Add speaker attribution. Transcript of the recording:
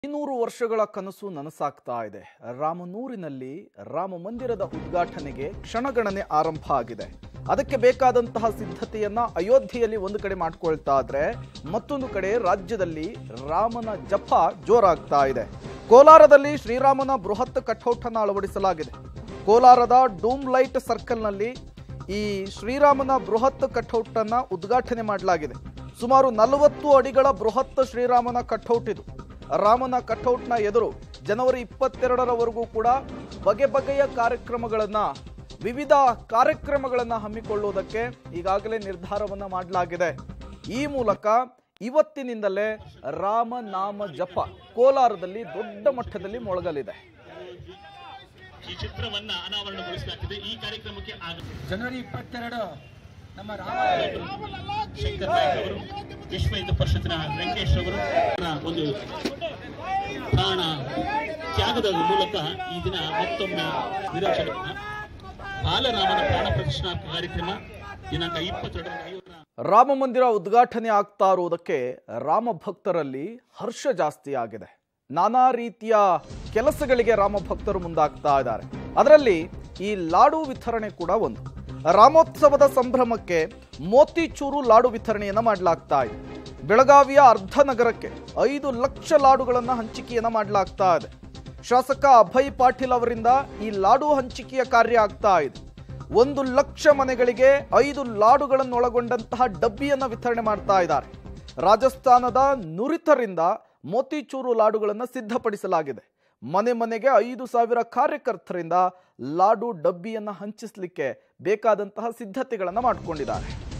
Speaker 1: ಇನ್ನೂರು ವರ್ಷಗಳ ಕನಸು ನನಸಾಗ್ತಾ ಇದೆ ರಾಮನೂರಿನಲ್ಲಿ ರಾಮ ಮಂದಿರದ ಉದ್ಘಾಟನೆಗೆ ಕ್ಷಣಗಣನೆ ಆರಂಭ ಆಗಿದೆ ಅದಕ್ಕೆ ಬೇಕಾದಂತಹ ಸಿದ್ಧತೆಯನ್ನ ಅಯೋಧ್ಯೆಯಲ್ಲಿ ಒಂದು ಕಡೆ ಮಾಡ್ಕೊಳ್ತಾ ಇದ್ರೆ ಮತ್ತೊಂದು ಕಡೆ ರಾಜ್ಯದಲ್ಲಿ ರಾಮನ ಜಪ ಜೋರಾಗ್ತಾ ಇದೆ ಕೋಲಾರದಲ್ಲಿ ಶ್ರೀರಾಮನ ಬೃಹತ್ ಕಟೌಟ್ ಅನ್ನು ಅಳವಡಿಸಲಾಗಿದೆ ಕೋಲಾರದ ಡೂಮ್ ಲೈಟ್ ಸರ್ಕಲ್ನಲ್ಲಿ ಈ ಶ್ರೀರಾಮನ ಬೃಹತ್ ಕಟೌಟ್ ಅನ್ನ ಉದ್ಘಾಟನೆ ಮಾಡಲಾಗಿದೆ ಸುಮಾರು ನಲವತ್ತು ಅಡಿಗಳ ಬೃಹತ್ ಶ್ರೀರಾಮನ ಕಟೌಟ್ ಇದು ರಾಮನ ಕಟೌಟ್ನ ಎದುರು ಜನವರಿ ಇಪ್ಪತ್ತೆರಡರವರೆಗೂ ಕೂಡ ಬಗೆ ಬಗೆಯ ಕಾರ್ಯಕ್ರಮಗಳನ್ನ ವಿವಿಧ ಕಾರ್ಯಕ್ರಮಗಳನ್ನ ಹಮ್ಮಿಕೊಳ್ಳುವುದಕ್ಕೆ ಈಗಾಗಲೇ ನಿರ್ಧಾರವನ್ನ ಮಾಡಲಾಗಿದೆ ಈ ಮೂಲಕ ಇವತ್ತಿನಿಂದಲೇ ರಾಮನಾಮ ಜಪ ಕೋಲಾರದಲ್ಲಿ ದೊಡ್ಡ ಮಟ್ಟದಲ್ಲಿ ಮೊಳಗಲಿದೆ
Speaker 2: ಈ ಚಿತ್ರವನ್ನ ಅನಾವರಣಗೊಳಿಸಲಾಗಿದೆ ಈ ಕಾರ್ಯಕ್ರಮಕ್ಕೆ ಆಗ
Speaker 3: ಜನವರಿ ಇಪ್ಪತ್ತೆರಡು ನಮ್ಮ ರಾಮ
Speaker 2: ಶಂಕರ್ ನಾಯ್ಕ ಅವರು ವಿಶ್ವ ಹಿಂದೂ ಪರಿಷತ್ತಿನ ವೆಂಕಟೇಶ್ ಅವರು ಅವರ ಒಂದು ಪ್ರಾಣ ತ್ಯಾಗದ ಮೂಲಕ ಈ ದಿನ ಮತ್ತೊಮ್ಮೆ ವಿರೋಚನ ಬಾಲರಾಮನ ಪ್ರಾಣ ಪ್ರತಿಷ್ಠಾ ಕಾರ್ಯಕ್ರಮ ದಿನಾಂಕ ಇಪ್ಪತ್ತೆರಡರಿಂದ ಐವತ್ತರ
Speaker 1: ರಾಮ ಮಂದಿರ ಉದ್ಘಾಟನೆ ಆಗ್ತಾ ಇರುವುದಕ್ಕೆ ರಾಮ ಭಕ್ತರಲ್ಲಿ ಹರ್ಷ ಜಾಸ್ತಿ ಆಗಿದೆ ನಾನಾ ರೀತಿಯ ಕೆಲಸಗಳಿಗೆ ರಾಮ ಭಕ್ತರು ಮುಂದಾಗ್ತಾ ಇದ್ದಾರೆ ಅದರಲ್ಲಿ ಈ ಲಾಡು ವಿತರಣೆ ಕೂಡ ಒಂದು ರಾಮೋತ್ಸವದ ಸಂಭ್ರಮಕ್ಕೆ ಮೋತಿಚೂರು ಲಾಡು ವಿತರಣೆಯನ್ನ ಮಾಡಲಾಗ್ತಾ ಇದೆ ಬೆಳಗಾವಿಯ ಅರ್ಧ ನಗರಕ್ಕೆ ಐದು ಲಕ್ಷ ಲಾಡುಗಳನ್ನು ಹಂಚಿಕೆಯನ್ನ ಮಾಡಲಾಗ್ತಾ ಇದೆ ಶಾಸಕ ಅಭಯ್ ಪಾಟೀಲ್ ಅವರಿಂದ ಈ ಲಾಡು ಹಂಚಿಕೆಯ ಕಾರ್ಯ ಆಗ್ತಾ ಇದೆ ಒಂದು ಲಕ್ಷ ಮನೆಗಳಿಗೆ ಐದು ಲಾಡುಗಳನ್ನು ಒಳಗೊಂಡಂತಹ ಡಬ್ಬಿಯನ್ನು ವಿತರಣೆ ಮಾಡ್ತಾ ಇದ್ದಾರೆ ರಾಜಸ್ಥಾನದ ನುರಿತರಿಂದ ಮೋತಿಚೂರು ಲಾಡುಗಳನ್ನು ಸಿದ್ಧಪಡಿಸಲಾಗಿದೆ ಮನೆ ಮನೆಗೆ ಐದು ಸಾವಿರ ಕಾರ್ಯಕರ್ತರಿಂದ ಲಾಡು ಡಬ್ಬಿಯನ್ನು ಹಂಚಿಸಲಿಕ್ಕೆ ಬೇಕಾದಂತಹ ಸಿದ್ಧತೆಗಳನ್ನು ಮಾಡಿಕೊಂಡಿದ್ದಾರೆ